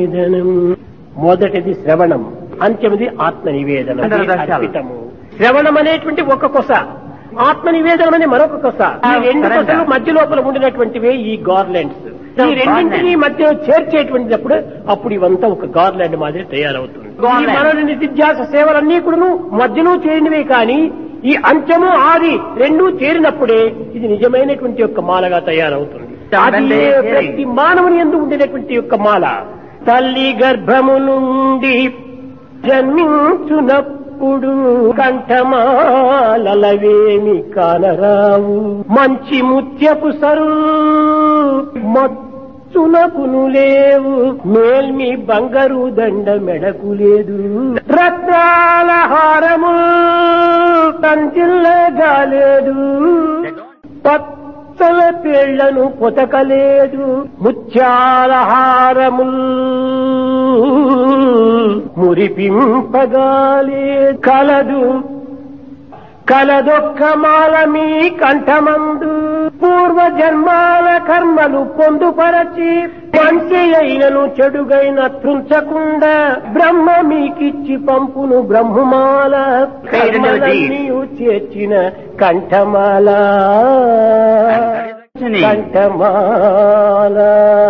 నివేదనం మొదటిది శ్రవణం అంత్యమిది ఆత్మ నివేదనం అందరూ ఇది దర్శనాలు. అర్పితము శ్రవణం అనేటువంటి ఒక కొస ఆత్మ నివేదనం అనే మరొక కొస ఈ రెండు surrender. కొసలు మధ్య లోపల ఉండినటువంటివే ఈ గార్లెండ్స్ ఈ So, రెండింటిని మధ్య చేర్చేటువంటిప్పుడు అప్పుడు ఇవంతా ఒక గార్లాండ్ మాదిరి తయారవుతుంది ఈ Garland. మన నిత్యాస సేవలన్నీ కూడాను మధ్యలో చేరినవే కానీ ఈ అంత్యము ఆది రెండూ చేరినప్పుడే ఇది నిజమైనటువంటి యొక్క మాలగా తయారవుతుంది అది When they ఏ hearing. ప్రతి మానవుని ఎందు ఉండినటువంటి యొక్క మాల తల్లి గర్భము నుండి జన్మించునప్పుడు కంఠమాలవేమి కానరావు మంచి ముత్యపు సరు మచ్చునకును లేవు మేల్మి బంగారు దండ మెడకు లేదు రత్నాల హారము కంచిల్లగా లేదు పచ్చల పేళ్లను పొతకలేదు ముత్యాల హారముల్ మురిపింపగాలే కలదు కలదొక్క మాల మీ కంఠమందు పూర్వ జన్మాల కర్మలు పొందుపరచి మంచి అయినను చెడుగైన త్రుంచకుండా బ్రహ్మ మీకిచ్చి పంపును బ్రహ్మమాల కర్మలన్నీయు చేర్చిన కంఠమాల కంఠమాల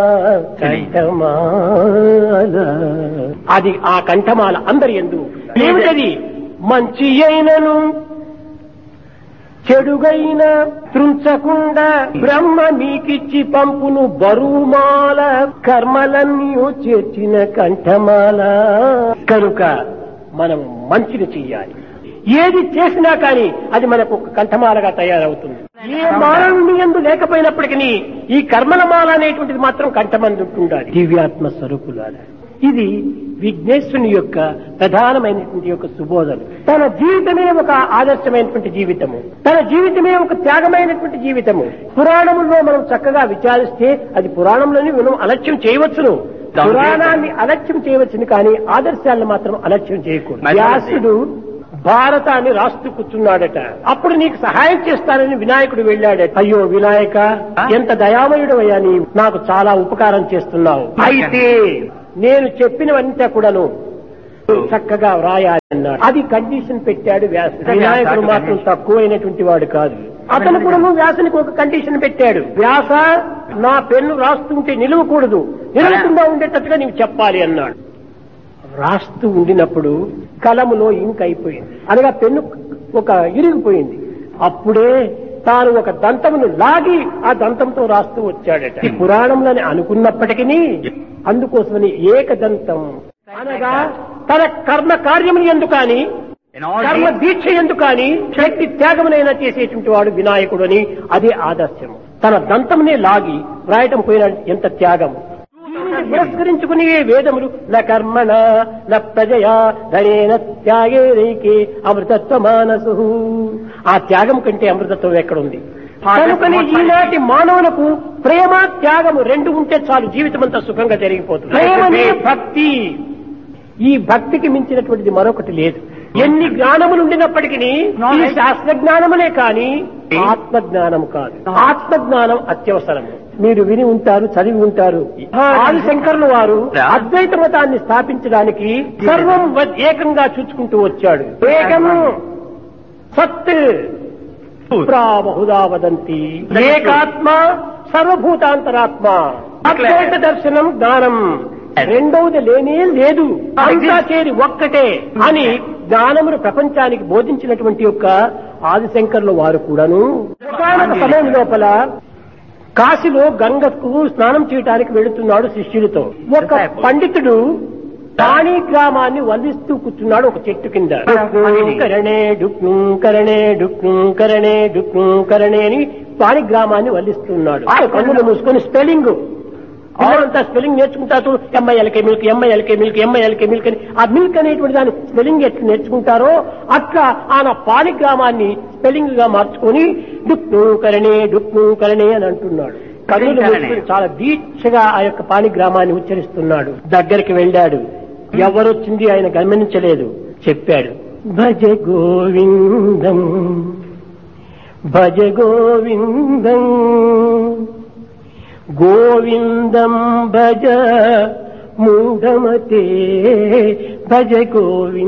కంఠమాల అది ఆ కంఠమాల అందరి ఎందు ఏమిటది మంచి అయినను చెడుగైన త్రుంచకుండా బ్రహ్మ మీకిచ్చి పంపును బరువుమాల కర్మలన్నీ చేర్చిన కంఠమాల కనుక మనం మంచిని చెయ్యాలి ఏది చేసినా కానీ అది మనకు ఒక కంఠమాలగా తయారవుతుంది ఏ మానవుని ఎందు లేకపోయినప్పటికీ ఈ కర్మల మాల అనేటువంటిది మాత్రం కంఠమందు ఉండాలి దివ్యాత్మ స్వరూపులాల ఇది విఘ్నేశ్వరుని యొక్క ప్రధానమైనటువంటి యొక్క సుబోధలు తన జీవితమే ఒక ఆదర్శమైనటువంటి జీవితము తన జీవితమే ఒక త్యాగమైనటువంటి జీవితము పురాణములో మనం చక్కగా విచారిస్తే అది పురాణంలోని మనం అలక్ష్యం చేయవచ్చును పురాణాన్ని అలక్ష్యం చేయవచ్చును కానీ ఆదర్శాలను మాత్రం అలక్ష్యం చేయకూడదు Majority. వ్యాసుడు భారతాన్ని రాస్తూ కూర్చున్నాడట అప్పుడు నీకు సహాయం చేస్తానని వినాయకుడు వెళ్ళాడట అయ్యో వినాయక ఎంత దయామయుడు అయ్యా నీవు నాకు చాలా ఉపకారం చేస్తున్నావు అయితే నేను చెప్పినవంతా కూడాను చక్కగా వ్రాయాలి అన్నాడు అది కండిషన్ పెట్టాడు వ్యాసుడు వినాయకుడు మాత్రం తక్కువైనటువంటి వాడు కాదు అతను కూడా వ్యాసునికి ఒక కండిషన్ పెట్టాడు వ్యాస నా పెన్ను రాస్తుంటే నిలవకూడదు నిలవకుండా ఉండేటట్టుగా నీవు చెప్పాలి అన్నాడు రాస్తూ ఉండినప్పుడు కలములో ఇంక్ అయిపోయింది అనగా పెన్ను ఒక ఇరిగిపోయింది అప్పుడే తాను ఒక దంతమును లాగి ఆ దంతంతో రాస్తూ వచ్చాడట ఈ పురాణంలోని అనుకున్నప్పటికీ అందుకోసమని ఏకదంతం అనగా తన కర్మ కార్యముని ఎందు కానీ In all కర్మ deeds, దీక్ష ఎందు కానీ శక్తి త్యాగమునైనా చేసేటువంటి వాడు వినాయకుడు అని అదే ఆదర్శము తన దంతమునే లాగి వ్రాయటం పోయిన ఎంత త్యాగం దీనిని పురస్కరించుకుని వేదములు న కర్మణ న ప్రజయా ధనేన త్యాగే రైకే అమృతత్వ మానసు ఆ త్యాగం కంటే అమృతత్వం ఎక్కడుంది కనుకని ఈనాటి మానవులకు ప్రేమ త్యాగము రెండు ఉంటే చాలు జీవితం అంతా సుఖంగా జరిగిపోతుంది ప్రేమనే భక్తి ఈ భక్తికి మించినటువంటిది మరొకటి లేదు ఎన్ని జ్ఞానములు ఉండినప్పటికీ ఈ శాస్త్ర జ్ఞానములే కాని ఆత్మ జ్ఞానం కాదు ఆత్మ జ్ఞానం అత్యవసరం మీరు విని ఉంటారు చదివి ఉంటారు ఆదిశంకరులు వారు అద్వైత మతాన్ని స్థాపించడానికి సర్వం వ- ఏకంగా చూచుకుంటూ వచ్చాడు ఏకము సత్ బహుదా వదంతి ఏకాత్మ సర్వభూతాంతరాత్మ అద్వైత దర్శనం జ్ఞానం రెండవది లేనే లేదు అంతా చేరి ఒక్కటే అని జ్ఞానమును ప్రపంచానికి బోధించినటువంటి యొక్క ఆదిశంకర్లు వారు కూడాను ఒకనొక సమయం లోపల కాశీలో గంగకు స్నానం చేయడానికి వెళుతున్నాడు శిష్యులతో ఒక పండితుడు పాణి గ్రామాన్ని వల్లిస్తూ కూర్చున్నాడు ఒక చెట్టు కింద కరణే డుక్ను కరణే డుక్ను కరణే డుక్ను కరణే అని పాణి గ్రామాన్ని వల్లిస్తున్నాడు ఆ కన్నులు మూసుకొని స్పెల్లింగ్ పిల్లలంతా స్పెల్లింగ్ నేర్చుకుంటారు M I L K milk M I L K milk M I L K milk అని ఆ మిల్క్ అనేటువంటి దాని స్పెల్లింగ్ ఎట్లా నేర్చుకుంటారో అట్లా ఆయన పాని గ్రామాన్ని స్పెల్లింగ్ గా మార్చుకొని డుక్ను కరణే డుక్ను కరణే అని అంటున్నాడు కన్నులు మూసుకొని చాలా దీక్షగా ఆ యొక్క పాని గ్రామాన్ని ఉచ్చరిస్తున్నాడు దగ్గరికి వెళ్ళాడు ఎవరొచ్చింది ఆయన గమనించలేదు చెప్పాడు భజ గోవిందం భజ గోవిందం గోవిందం భజ మూఢమతే భజ గోవింద